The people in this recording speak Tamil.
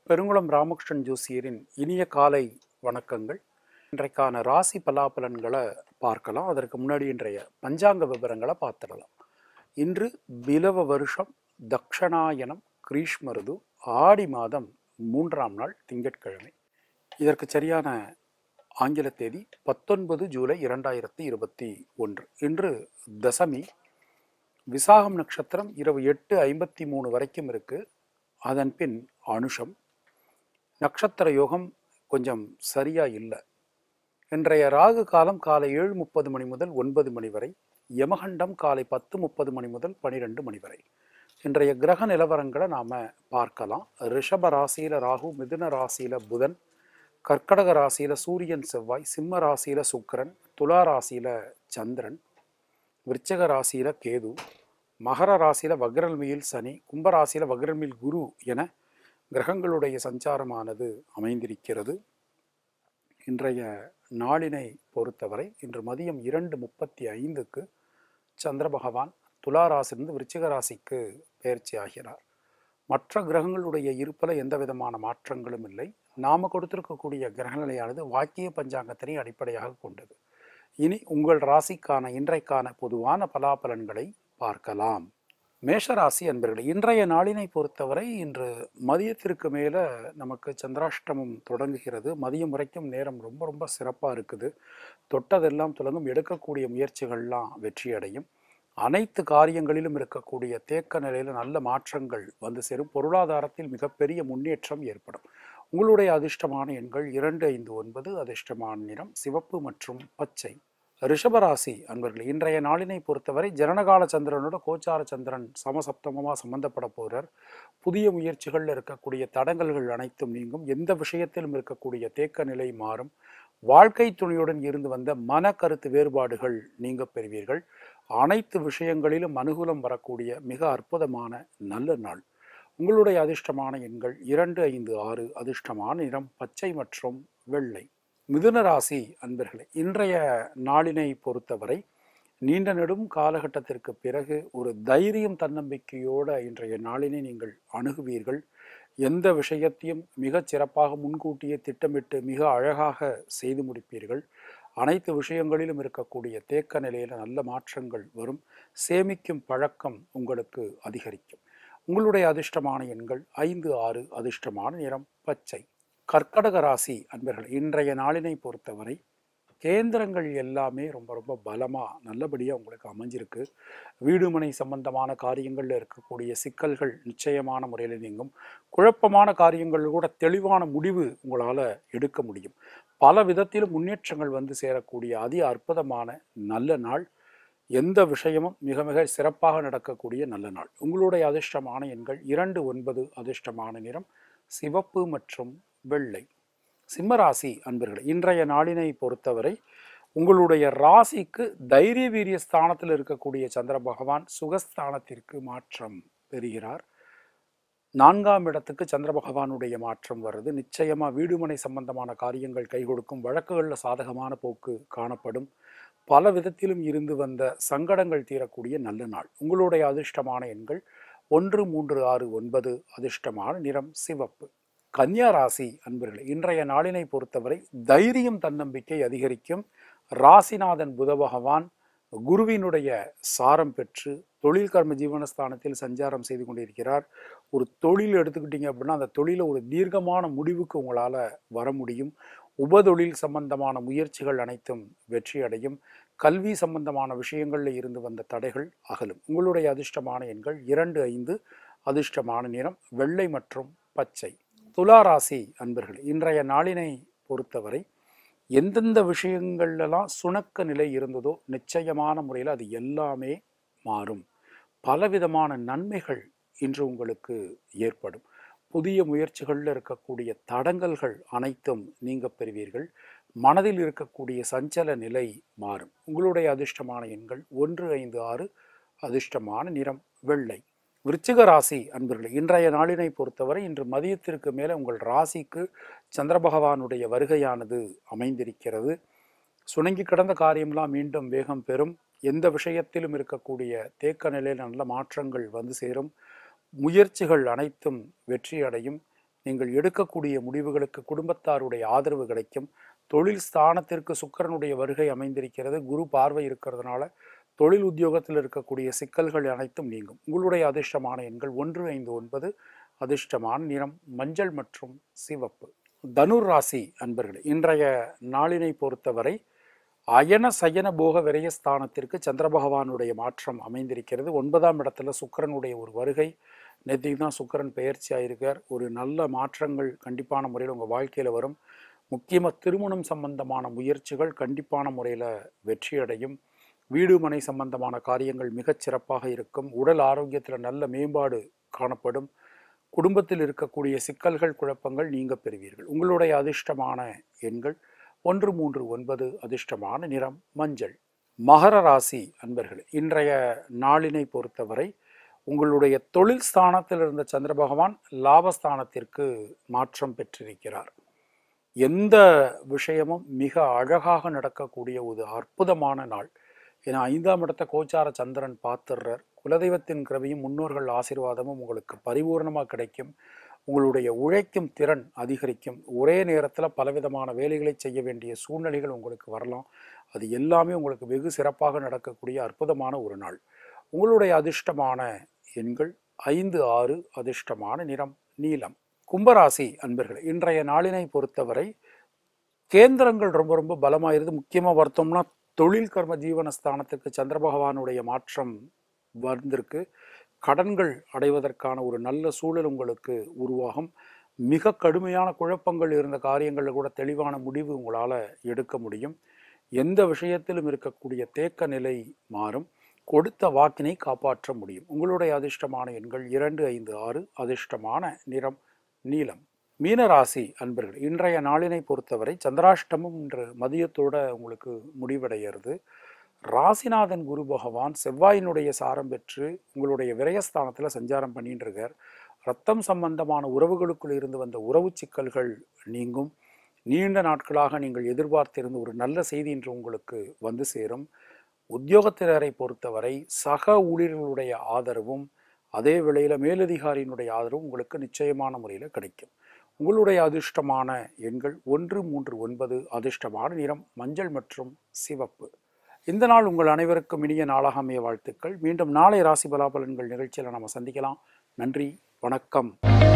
பெருங்குளம் ராமகிருஷ்ணன் ஜோசியரின் இனிய காலை வணக்கங்கள் இன்றைக்கான ராசி பலாபலன்களை பார்க்கலாம் அதற்கு முன்னாடி இன்றைய பஞ்சாங்க விவரங்களை பார்த்துடலாம் இன்று பிலவ வருஷம் தக்ஷணாயனம் கிரீஷ்மருது ஆடி மாதம் மூன்றாம் நாள் திங்கட்கிழமை இதற்கு சரியான ஆங்கில தேதி பத்தொன்பது ஜூலை இரண்டாயிரத்தி இருபத்தி ஒன்று இன்று தசமி விசாகம் நட்சத்திரம் இரவு எட்டு ஐம்பத்தி மூணு வரைக்கும் இருக்கு அதன் பின் அனுஷம் நட்சத்திர யோகம் கொஞ்சம் சரியா இல்லை இன்றைய ராகு காலம் காலை ஏழு முப்பது மணி முதல் ஒன்பது மணி வரை யமகண்டம் காலை பத்து முப்பது மணி முதல் பனிரெண்டு மணி வரை இன்றைய கிரக நிலவரங்களை நாம பார்க்கலாம் ரிஷப ராசியில ராகு மிதுன ராசியில புதன் கர்க்கடக ராசியில சூரியன் செவ்வாய் சிம்ம ராசியில சுக்கிரன் துலா ராசியில சந்திரன் விருச்சக ராசியில கேது மகர ராசியில வக்ரல்மியில் சனி கும்ப ராசியில வக்ரல்மியில் குரு என கிரகங்களுடைய சஞ்சாரமானது அமைந்திருக்கிறது இன்றைய நாளினை பொறுத்தவரை இன்று மதியம் இரண்டு முப்பத்தி ஐந்துக்கு சந்திர பகவான் துலா ராசியிலிருந்து விருச்சிக ராசிக்கு பயிற்சி ஆகிறார் மற்ற கிரகங்களுடைய இருப்பில் எந்த விதமான மாற்றங்களும் இல்லை நாம கொடுத்திருக்கக்கூடிய கிரகநிலையானது வாக்கிய பஞ்சாங்கத்தினை அடிப்படையாக கொண்டது இனி உங்கள் ராசிக்கான இன்றைக்கான பொதுவான பலாபலன்களை பார்க்கலாம் மேஷராசி அன்பர்களே இன்றைய நாளினை பொறுத்தவரை இன்று மதியத்திற்கு மேலே நமக்கு சந்திராஷ்டமம் தொடங்குகிறது மதியம் வரைக்கும் நேரம் ரொம்ப ரொம்ப சிறப்பாக இருக்குது தொட்டதெல்லாம் தொடங்கும் எடுக்கக்கூடிய முயற்சிகள்லாம் வெற்றியடையும் அனைத்து காரியங்களிலும் இருக்கக்கூடிய தேக்க நிலையில் நல்ல மாற்றங்கள் வந்து சேரும் பொருளாதாரத்தில் மிகப்பெரிய முன்னேற்றம் ஏற்படும் உங்களுடைய அதிர்ஷ்டமான எண்கள் இரண்டு ஐந்து ஒன்பது அதிர்ஷ்டமான நிறம் சிவப்பு மற்றும் பச்சை ரிஷபராசி அன்பர்களே இன்றைய நாளினை பொறுத்தவரை ஜனனகால சந்திரனோட கோச்சார சந்திரன் சமசப்தமமாக சம்பந்தப்பட போகிறார் புதிய முயற்சிகளில் இருக்கக்கூடிய தடங்கல்கள் அனைத்தும் நீங்கும் எந்த விஷயத்திலும் இருக்கக்கூடிய தேக்க நிலை மாறும் வாழ்க்கை துணையுடன் இருந்து வந்த மன கருத்து வேறுபாடுகள் நீங்க பெறுவீர்கள் அனைத்து விஷயங்களிலும் அனுகூலம் வரக்கூடிய மிக அற்புதமான நல்ல நாள் உங்களுடைய அதிர்ஷ்டமான எண்கள் இரண்டு ஐந்து ஆறு அதிர்ஷ்டமான நிறம் பச்சை மற்றும் வெள்ளை மிதுன ராசி அன்பர்களே இன்றைய நாளினை பொறுத்தவரை நீண்ட நெடும் காலகட்டத்திற்கு பிறகு ஒரு தைரியம் தன்னம்பிக்கையோட இன்றைய நாளினை நீங்கள் அணுகுவீர்கள் எந்த விஷயத்தையும் மிகச் சிறப்பாக முன்கூட்டியே திட்டமிட்டு மிக அழகாக செய்து முடிப்பீர்கள் அனைத்து விஷயங்களிலும் இருக்கக்கூடிய தேக்க நிலையில் நல்ல மாற்றங்கள் வரும் சேமிக்கும் பழக்கம் உங்களுக்கு அதிகரிக்கும் உங்களுடைய அதிர்ஷ்டமான எண்கள் ஐந்து ஆறு அதிர்ஷ்டமான நிறம் பச்சை கர்க்கடக ராசி அன்பர்கள் இன்றைய நாளினை பொறுத்தவரை கேந்திரங்கள் எல்லாமே ரொம்ப ரொம்ப பலமாக நல்லபடியாக உங்களுக்கு அமைஞ்சிருக்கு வீடு மனை சம்பந்தமான காரியங்களில் இருக்கக்கூடிய சிக்கல்கள் நிச்சயமான முறையில் நீங்கும் குழப்பமான காரியங்கள் கூட தெளிவான முடிவு உங்களால் எடுக்க முடியும் பல விதத்திலும் முன்னேற்றங்கள் வந்து சேரக்கூடிய அதி அற்புதமான நல்ல நாள் எந்த விஷயமும் மிக மிக சிறப்பாக நடக்கக்கூடிய நல்ல நாள் உங்களுடைய அதிர்ஷ்டமான எண்கள் இரண்டு ஒன்பது அதிர்ஷ்டமான நிறம் சிவப்பு மற்றும் வெள்ளை சிம்மராசி அன்பர்களே இன்றைய நாளினை பொறுத்தவரை உங்களுடைய ராசிக்கு தைரிய வீரிய ஸ்தானத்தில் இருக்கக்கூடிய சந்திர பகவான் சுகஸ்தானத்திற்கு மாற்றம் பெறுகிறார் நான்காம் இடத்துக்கு சந்திர பகவானுடைய மாற்றம் வருது நிச்சயமா வீடுமனை சம்பந்தமான காரியங்கள் கை கொடுக்கும் வழக்குகளில் சாதகமான போக்கு காணப்படும் பல விதத்திலும் இருந்து வந்த சங்கடங்கள் தீரக்கூடிய நல்ல நாள் உங்களுடைய அதிர்ஷ்டமான எண்கள் ஒன்று மூன்று ஆறு ஒன்பது அதிர்ஷ்டமான நிறம் சிவப்பு கன்னியா ராசி அன்பர்களே இன்றைய நாளினை பொறுத்தவரை தைரியம் தன்னம்பிக்கை அதிகரிக்கும் ராசிநாதன் புத பகவான் குருவினுடைய சாரம் பெற்று தொழில் கர்ம ஜீவனஸ்தானத்தில் சஞ்சாரம் செய்து கொண்டிருக்கிறார் ஒரு தொழில் எடுத்துக்கிட்டீங்க அப்படின்னா அந்த தொழில ஒரு தீர்க்கமான முடிவுக்கு உங்களால் வர முடியும் உபதொழில் சம்பந்தமான முயற்சிகள் அனைத்தும் வெற்றி அடையும் கல்வி சம்பந்தமான விஷயங்களில் இருந்து வந்த தடைகள் அகலும் உங்களுடைய அதிர்ஷ்டமான எண்கள் இரண்டு ஐந்து அதிர்ஷ்டமான நிறம் வெள்ளை மற்றும் பச்சை துலா ராசி அன்பர்கள் இன்றைய நாளினை பொறுத்தவரை எந்தெந்த விஷயங்கள்லாம் சுணக்க நிலை இருந்ததோ நிச்சயமான முறையில் அது எல்லாமே மாறும் பலவிதமான நன்மைகள் இன்று உங்களுக்கு ஏற்படும் புதிய முயற்சிகளில் இருக்கக்கூடிய தடங்கல்கள் அனைத்தும் நீங்க பெறுவீர்கள் மனதில் இருக்கக்கூடிய சஞ்சல நிலை மாறும் உங்களுடைய அதிர்ஷ்டமான எண்கள் ஒன்று ஐந்து ஆறு அதிர்ஷ்டமான நிறம் வெள்ளை விருச்சிக ராசி அன்பர்களே இன்றைய நாளினை பொறுத்தவரை இன்று மதியத்திற்கு மேலே உங்கள் ராசிக்கு சந்திர பகவானுடைய வருகையானது அமைந்திருக்கிறது சுணங்கி கிடந்த காரியம்லாம் மீண்டும் வேகம் பெறும் எந்த விஷயத்திலும் இருக்கக்கூடிய தேக்க நிலையில் நல்ல மாற்றங்கள் வந்து சேரும் முயற்சிகள் அனைத்தும் வெற்றி அடையும் நீங்கள் எடுக்கக்கூடிய முடிவுகளுக்கு குடும்பத்தாருடைய ஆதரவு கிடைக்கும் தொழில் ஸ்தானத்திற்கு சுக்கிரனுடைய வருகை அமைந்திருக்கிறது குரு பார்வை இருக்கிறதுனால தொழில் உத்தியோகத்தில் இருக்கக்கூடிய சிக்கல்கள் அனைத்தும் நீங்கும் உங்களுடைய அதிர்ஷ்டமான எண்கள் ஒன்று ஐந்து ஒன்பது அதிர்ஷ்டமான நிறம் மஞ்சள் மற்றும் சிவப்பு தனுர் ராசி அன்பர்களே இன்றைய நாளினை பொறுத்தவரை அயன சயன போக விரயஸ்தானத்திற்கு சந்திர பகவானுடைய மாற்றம் அமைந்திருக்கிறது ஒன்பதாம் இடத்துல சுக்கிரனுடைய ஒரு வருகை நேற்றுக்கு தான் சுக்கிரன் பெயர்ச்சி ஆயிருக்கார் ஒரு நல்ல மாற்றங்கள் கண்டிப்பான முறையில் உங்கள் வாழ்க்கையில் வரும் முக்கியமாக திருமணம் சம்பந்தமான முயற்சிகள் கண்டிப்பான முறையில் வெற்றியடையும் வீடு மனை சம்பந்தமான காரியங்கள் மிகச் சிறப்பாக இருக்கும் உடல் ஆரோக்கியத்தில் நல்ல மேம்பாடு காணப்படும் குடும்பத்தில் இருக்கக்கூடிய சிக்கல்கள் குழப்பங்கள் நீங்க பெறுவீர்கள் உங்களுடைய அதிர்ஷ்டமான எண்கள் ஒன்று மூன்று ஒன்பது அதிர்ஷ்டமான நிறம் மஞ்சள் மகர ராசி அன்பர்கள் இன்றைய நாளினை பொறுத்தவரை உங்களுடைய தொழில் ஸ்தானத்தில் இருந்த சந்திர பகவான் லாபஸ்தானத்திற்கு மாற்றம் பெற்றிருக்கிறார் எந்த விஷயமும் மிக அழகாக நடக்கக்கூடிய ஒரு அற்புதமான நாள் ஏன்னா ஐந்தாம் இடத்த கோச்சார சந்திரன் பார்த்துடுறார் குலதெய்வத்தின் கிரவியும் முன்னோர்கள் ஆசீர்வாதமும் உங்களுக்கு பரிபூர்ணமாக கிடைக்கும் உங்களுடைய உழைக்கும் திறன் அதிகரிக்கும் ஒரே நேரத்தில் பலவிதமான வேலைகளை செய்ய வேண்டிய சூழ்நிலைகள் உங்களுக்கு வரலாம் அது எல்லாமே உங்களுக்கு வெகு சிறப்பாக நடக்கக்கூடிய அற்புதமான ஒரு நாள் உங்களுடைய அதிர்ஷ்டமான எண்கள் ஐந்து ஆறு அதிர்ஷ்டமான நிறம் நீலம் கும்பராசி அன்பர்கள் இன்றைய நாளினை பொறுத்தவரை கேந்திரங்கள் ரொம்ப ரொம்ப பலமாயிருது முக்கியமாக பார்த்தோம்னா தொழில் கர்ம ஜீவனஸ்தானத்துக்கு சந்திர பகவானுடைய மாற்றம் வந்திருக்கு கடன்கள் அடைவதற்கான ஒரு நல்ல சூழல் உங்களுக்கு உருவாகும் மிக கடுமையான குழப்பங்கள் இருந்த காரியங்களில் கூட தெளிவான முடிவு உங்களால் எடுக்க முடியும் எந்த விஷயத்திலும் இருக்கக்கூடிய தேக்க நிலை மாறும் கொடுத்த வாக்கினை காப்பாற்ற முடியும் உங்களுடைய அதிர்ஷ்டமான எண்கள் இரண்டு ஐந்து ஆறு அதிர்ஷ்டமான நிறம் நீலம் மீனராசி அன்பர்கள் இன்றைய நாளினை பொறுத்தவரை சந்திராஷ்டமம் இன்று மதியத்தோட உங்களுக்கு முடிவடைகிறது ராசிநாதன் குரு பகவான் செவ்வாயினுடைய சாரம் பெற்று உங்களுடைய விரயஸ்தானத்தில் சஞ்சாரம் பண்ணிட்டு இருக்கார் ரத்தம் சம்பந்தமான உறவுகளுக்குள் இருந்து வந்த உறவு சிக்கல்கள் நீங்கும் நீண்ட நாட்களாக நீங்கள் எதிர்பார்த்திருந்த ஒரு நல்ல செய்தி இன்று உங்களுக்கு வந்து சேரும் உத்தியோகத்தினரை பொறுத்தவரை சக ஊழியர்களுடைய ஆதரவும் அதே வேளையில் மேலதிகாரியினுடைய ஆதரவும் உங்களுக்கு நிச்சயமான முறையில் கிடைக்கும் உங்களுடைய அதிர்ஷ்டமான எண்கள் ஒன்று மூன்று ஒன்பது அதிர்ஷ்டமான நிறம் மஞ்சள் மற்றும் சிவப்பு இந்த நாள் உங்கள் அனைவருக்கும் இனிய நாளாக அமைய வாழ்த்துக்கள் மீண்டும் நாளை ராசி பலாபலன்கள் நிகழ்ச்சியில் நம்ம சந்திக்கலாம் நன்றி வணக்கம்